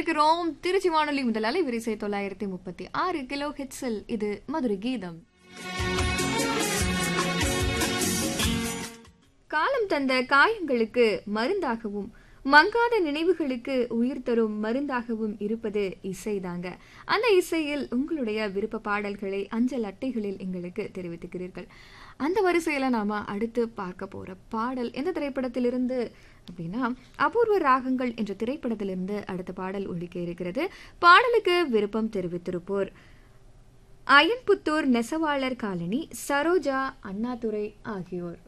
இருக்கிறோம் திருச்சி வானொலி முதல் அலைவரிசை தொள்ளாயிரத்தி முப்பத்தி ஆறு கிலோ ஹெட்ஸில் இது மதுரை கீதம் காலம் தந்த காயங்களுக்கு மருந்தாகவும் மங்காத நினைவுகளுக்கு உயிர் தரும் மருந்தாகவும் இருப்பது இசைதாங்க அந்த இசையில் உங்களுடைய விருப்ப பாடல்களை அஞ்சல் அட்டைகளில் எங்களுக்கு தெரிவித்துக்கிறீர்கள் அந்த வரிசையில நாம அடுத்து பார்க்க போற பாடல் எந்த திரைப்படத்திலிருந்து அப்படின்னா அபூர்வ ராகங்கள் என்ற திரைப்படத்திலிருந்து அடுத்த பாடல் ஒழிக்க இருக்கிறது பாடலுக்கு விருப்பம் தெரிவித்திருப்போர் அயன்புத்தூர் நெசவாளர் காலனி சரோஜா அண்ணாதுரை ஆகியோர்